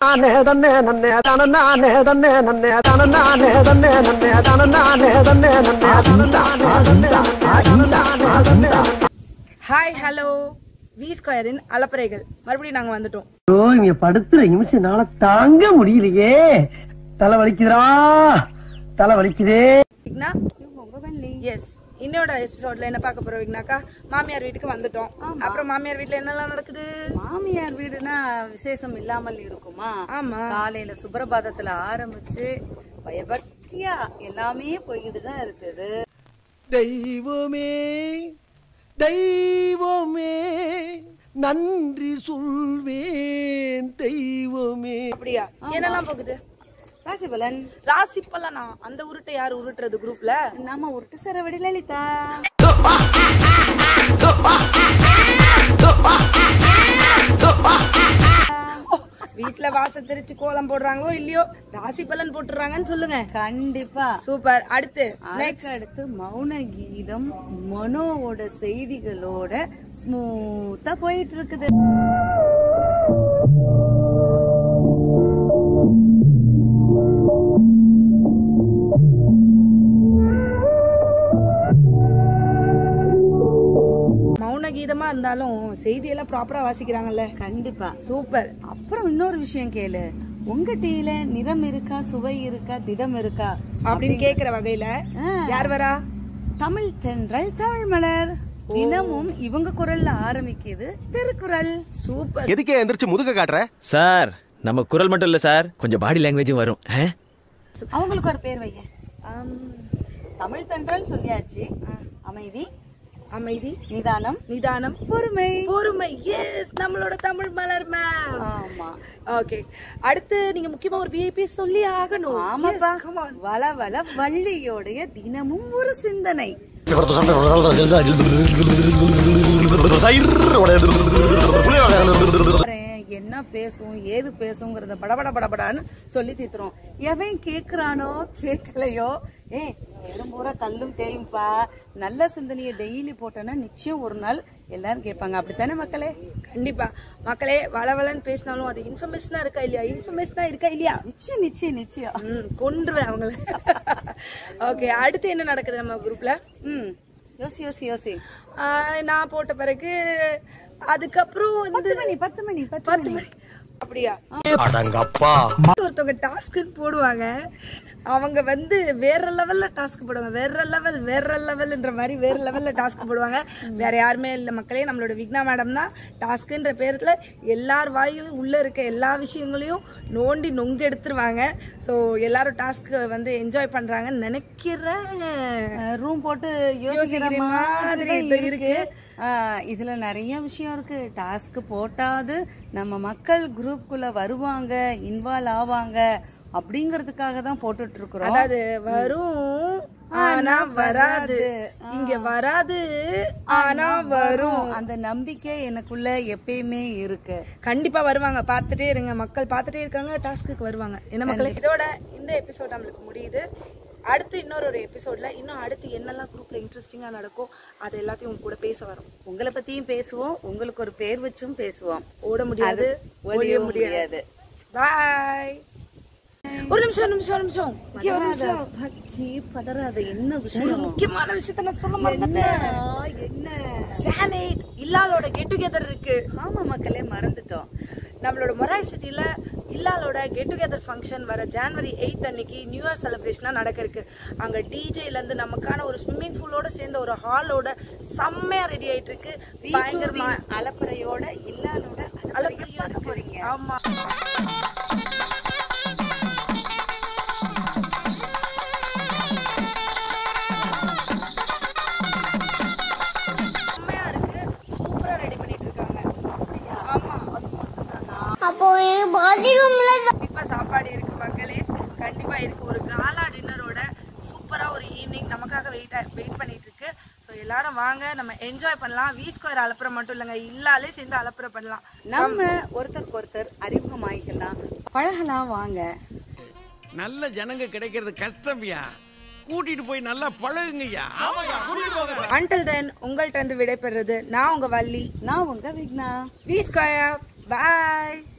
நானே தன்னே நன்னே தன நானே தன்னே நன்னே தன நானே தன்னே நன்னே தன நானே தன்னே நன்னே தன நானே தன்னே நன்னே தன நானே தன்னே நன்னே ஹாய் ஹலோ வி ஸ்கொயரின் அலப்பறைகள் மறுபடியும் நாங்க வந்துட்டோம் ஐயோ இங்க படுத்துற நிமிஷம்னால தாங்க முடியலையே தலை வலிக்குதுடா தலை வலிக்குதே விக்னா எஸ் இன்னோட எபிசோட்ல என்ன பார்க்க போறோம் விக்னாக்கா மாமியார் வீட்டுக்கு வந்துட்டோம் அப்புறம் மாமியார் வீட்ல என்னெல்லாம் நடக்குது மாமியார் வீடுனா விசேஷம் இல்லாமல் இருக்குமா ஆமா காலையில சுப்ரபாதத்துல ஆரம்பிச்சு பயபக்தியா எல்லாமே போய்கிட்டு தான் இருக்குது தெய்வமே தெய்வமே நன்றி சொல்வேன் தெய்வமே அப்படியா என்னெல்லாம் போகுது ராசிபலன் ராசி பலனா அந்த உருட்டை யார் உருட்டுறது குரூப்ல நம்ம உருட்டு சரவடி லலிதா வீட்ல வாசல் தெரிச்சு கோலம் போடுறாங்களோ இல்லையோ ராசி பலன் போட்டுறாங்கன்னு சொல்லுங்க கண்டிப்பா சூப்பர் அடுத்து அதுக்கு அடுத்து மௌன கீதம் மனோவோட செய்திகளோட ஸ்மூத்தா போயிட்டு இருக்குது மௌன கீதமா இருந்தாலும் செய்தியெல்லாம் ப்ராப்பரா வாசிக்கிறாங்கல்ல கண்டிப்பா சூப்பர் அப்புறம் இன்னொரு விஷயம் கேளு உங்க டீல நிறம் இருக்கா சுவை இருக்கா திடம் இருக்கா அப்படின்னு கேக்குற வகையில ஆ. யார் வரா தமிழ் தென்றல் தமிழ் மலர் தினமும் இவங்க குரல்ல ஆரம்பிக்குது திருக்குறள் சூப்பர் எதுக்கே எந்திரிச்சு முதுக காட்டுற சார் நம்ம குரல் மட்டும் இல்ல சார் கொஞ்சம் பாடி லாங்குவேஜும் வரும் ஆ? அவங்களுக்கு ஒரு பேர் வைங்க ஆம், தமிழ் தென்றல் சொல்லியாச்சு அமைதி அமைதி நிதானம் நிதானம் பொறுமை பொறுமை எஸ் நம்மளோட தமிழ் மலர் மேம் ஆமா ஓகே அடுத்து நீங்க முக்கியமா ஒரு விஐபி சொல்லி ஆகணும் ஆமாப்பா Yes, come on. வள வள வள்ளியோடைய தினமும் ஒரு சிந்தனை பாரேன், என்ன பேசும் ஏது பேசுங்கிறத படபட படபடான்னு சொல்லி தீத்துறோம் எவன் கேக்குறானோ கேட்கலையோ ஏ நேரம் பூரா கல்லும் தேயும்பா நல்ல சிந்தனையை டெய்லி போட்டோன்னா நிச்சயம் ஒரு நாள் எல்லாரும் கேட்பாங்க அப்படித்தானே மக்களே கண்டிப்பா மக்களே வளவலன்னு பேசினாலும் அது இன்ஃபர்மேஷனா இருக்கா இல்லையா இன்ஃபர்மேஷனா இருக்கா இல்லையா நிச்சயம் நிச்சயம் நிச்சயம் ம், கொன்றுவேன் அவங்கள ஓகே அடுத்து என்ன நடக்குது நம்ம குரூப்ல ம் யோசி யோசி யோசி நான் போட்ட பிறகு அதுக்கப்புறம் வந்து பத்து மணி பத்து மணி பத்து பத்து மணி மணி அப்படியா அடங்கப்பா ஒருத்தவங்க டாஸ்க்குன்னு போடுவாங்க அவங்க வந்து வேற லெவல்ல டாஸ்க் போடுவாங்க வேற லெவல் வேற லெவல்ன்ற மாதிரி வேற லெவல்ல டாஸ்க் போடுவாங்க வேற யாருமே இல்லை மக்களே நம்மளோட விக்னா மேடம் தான் டாஸ்க்குன்ற பேர்ல எல்லார் வாயும் உள்ள இருக்க எல்லா விஷயங்களையும் நோண்டி நொங்கு எடுத்துருவாங்க ஸோ எல்லாரும் டாஸ்க் வந்து என்ஜாய் பண்றாங்கன்னு நினைக்கிறேன் ரூம் போட்டு யோசிக்கிற யோசிக்கிற மாதிரி மாதிரி தான் இருக்கு. இருக்கு ஆ, இதுல நிறைய விஷயம் இருக்கு டாஸ்க் போட்டாது நம்ம மக்கள் குரூப்குள்ள வருவாங்க இன்வால்வ் ஆவாங்க அப்படிங்கறதுக்காக தான் போட்டுட்டு இருக்கிறோம் அதாவது வரும் ஆனா வராது இங்க வராது ஆனா வரும் அந்த நம்பிக்கை எனக்குள்ள எப்பயுமே இருக்கு கண்டிப்பா வருவாங்க பார்த்துட்டே இருங்க மக்கள் பார்த்துட்டே இருக்காங்க டாஸ்க்குக்கு வருவாங்க என்ன மக்களே இதோட இந்த எபிசோட் நம்மளுக்கு முடியுது அடுத்து இன்னொரு ஒரு எபிசோட்ல இன்னும் அடுத்து என்னெல்லாம் குரூப்ல இன்ட்ரெஸ்டிங்கா நடக்கும் அது எல்லாத்தையும் உங்க கூட பேச வரும் உங்களை பத்தியும் பேசுவோம் உங்களுக்கு ஒரு பேர் வச்சும் பேசுவோம் ஓட முடியாது அது ஒழிய முடியாது பாய் ஒரு நிமிஷம் ஒரு நிமிஷம் ஒரு நிமிஷம் இங்க ஒரு நிமிஷம். பக்கி பதறாத என்ன ஒரு விஷயம் முக்கியமான விஷயத்த நான் சொல்ல மறந்துட்டேன் ஆ, என்ன ஜானேட் இல்லாலோட கெட் டுகெதர் இருக்கு ஆமா மக்களே மறந்துட்டோம் நம்மளோட மொராய் சிட்டில இல்லாலோட கெட் டுகெதர் ஃபங்க்ஷன் வர ஜான்வரி எயித் அன்னைக்கு நியூ இயர் செலிப்ரேஷனா நடக்க இருக்கு அங்க டிஜேல இருந்து நமக்கான ஒரு ஸ்விம்மிங் பூலோட சேர்ந்த ஒரு ஹாலோட செம்மையா ரெடி ஆயிட்டு இருக்கு பயங்கரமா பயங்கரமா அலப்பறையோட இல்லாதோட அலப்பறையும் இருக்க போறீங்க ஆமா செம்மையா இருக்கு சூப்பரா ரெடி பண்ணிட்டு இருக்காங்க ஆமா அது கண்டிப்பா சாப்பாடு இருக்கு மக்களே கண்டிப்பா இருக்கு ஒரு காலா டின்னரோட சூப்பரா ஒரு ஈவினிங் நமக்காக வெயிட் வெயிட் பண்ணிட்டு இருக்கு ஸோ எல்லாரும் வாங்க நம்ம என்ஜாய் பண்ணலாம் வி ஸ்கொயர் அலப்புற மட்டும் இல்லைங்க இல்லாலே சேர்ந்து அலப்புற பண்ணலாம் நம்ம ஒருத்தருக்கு ஒருத்தர் அறிமுகமாயிக்கலாம் பழகலாம் வாங்க நல்ல ஜனங்க கிடைக்கிறது கஷ்டம்யா கூட்டிட்டு போய் நல்லா பழகுங்கய்யா அன்டில் தென் உங்கள்கிட்ட இருந்து விடைபெறுறது நான் உங்க வள்ளி நான் உங்க விக்னா வி ஸ்கொயர் பாய்